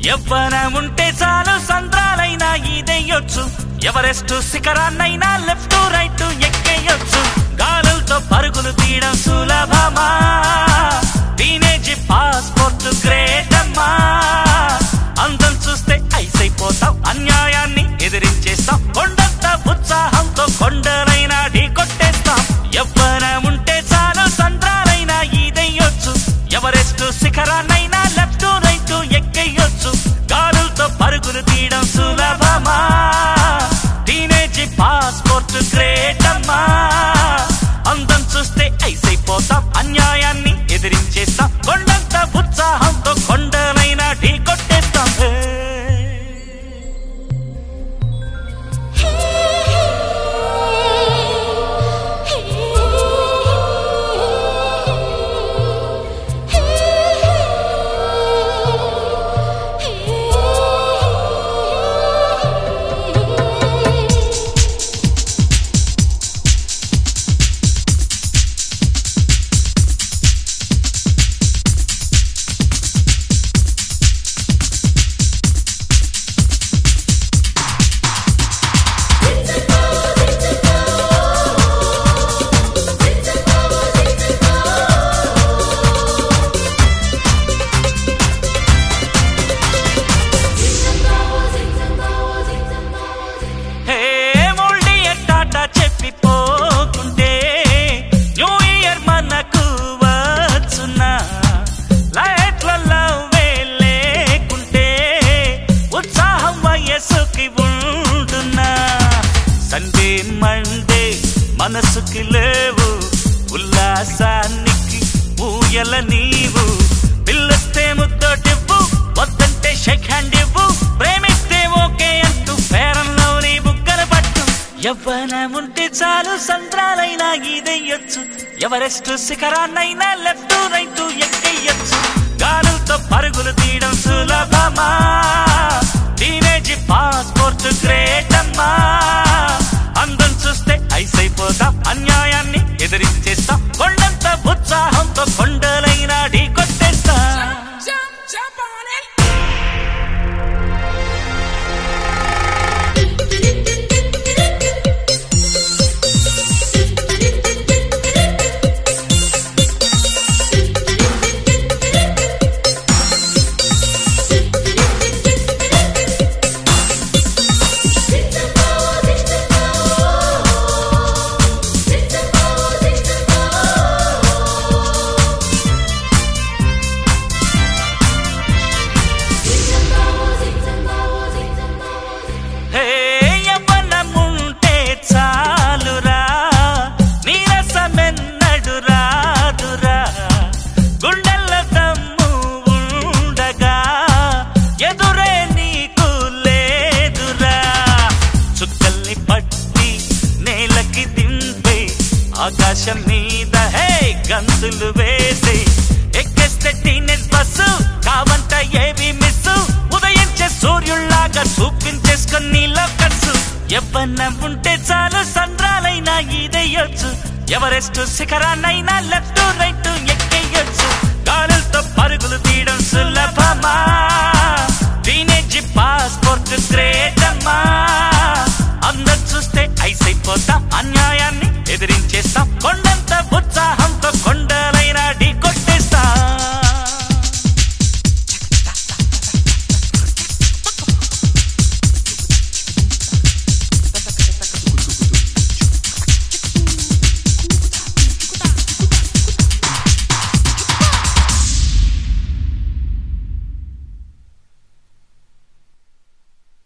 ఎవ్వనముంటే చాలు సంద్రాలైనా ఈదెయ్యొచ్చు ఎవరెస్ట్ శిఖరాన్నైనా లెఫ్ట్ రైట్ ఎక్కేయొచ్చు గాలులతో పరుగులు తీయడం సులభమా టీనేజ్ పాస్పోర్ట్ గ్రేట్ అమ్మా అందం చూస్తే ఐస్ అయిపోతాం అన్యాయాన్ని ఎదిరించేస్తాం కొండంత ఉత్సాహంతో కొండలైనా ఢీ కొట్టేస్తాం ఎవ్వనముంటే చాలు సంద్రాలైనా ఈదెయ్యొచ్చు ఎవరెస్ట్ శిఖరాన్నైనా లెఫ్ట్ రైట్ ఎక్కేయొచ్చు గాలులతో పరుగులు తీయడం సులభమా టీనేజ్ పాస్పోర్ట్ గ్రేట్ అమ్మా అందం చూస్తే ఐస్ అయిపోతాం అన్యాయాన్ని ఎదిరించేస్తాం కొండంత ఉత్సాహంతో కొండలైనా ఢీ కొట్టేస్తాం హే. హే మోల్డీ ఎట్టాట చెప్పిపోకుంటే న్యూ ఇయర్ మనకు వచ్చునా లైట్లలో లేకుంటే ఉత్సాహం వయస్సుకి ఉండునా సండే మండే మనసుకి లేవు ఉల్లాసానికి ఊయల నీవు పిల్లస్తే ముద్దటివ్వు వద్దంటే షేక్ హ్యాండ్ ఇవ్వు ప్రేమిస్తే ఓకే అంటూ పేరంలో నీ బుగ్గన పట్టు యవ్వనముంటే చాలు సంద్రాలైనా ఈదెయ్యొచ్చు ఎవరెస్ట్ శిఖరాన్నైనా లెఫ్ట్ రైట్ ఎక్కేయొచ్చు గాలులతో పరుగులు తీయడం సులభమా టీనేజ్ పాస్పోర్ట్ గ్రేట్ అమ్మా అందం చూస్తే ఐస్ అయిపోతాం అన్యాయాన్ని ఎదిరించేస్తాం కొండంత ఉత్సాహంతో కొండలైనా ఢీ కొట్టేస్తా Jump, jump on it. హే యవ్వనముంటే చాలురా నీరసమెన్నడు రాదురా గుండెల్ల దమ్ము ఉండగా ఎదురే నీకు లేదురా చుక్కల్ని పట్టి నేలకి దింపే ఆకాశం మీద హే గంతులు వేసి ఎక్కేస్తే టీనేజ్ బస్సు కావంట ఏవి మిస్సు ఉదయించే సూర్యుల్లాగా చూపించేసుకొని నీలో కట్సు ఎవ్వన్నం ఉంటే చాలు సంద్రాలైనా ఈదెయ్యొచ్చు ఎవరెస్ట్ శిఖరాన్నైనా లెఫ్ట్ రైట్ ఎక్కేయొచ్చు గాలులతో పరుగులు తీయడం సులభమా టీనేజ్ పాస్పోర్ట్ గ్రేట్ అమ్మా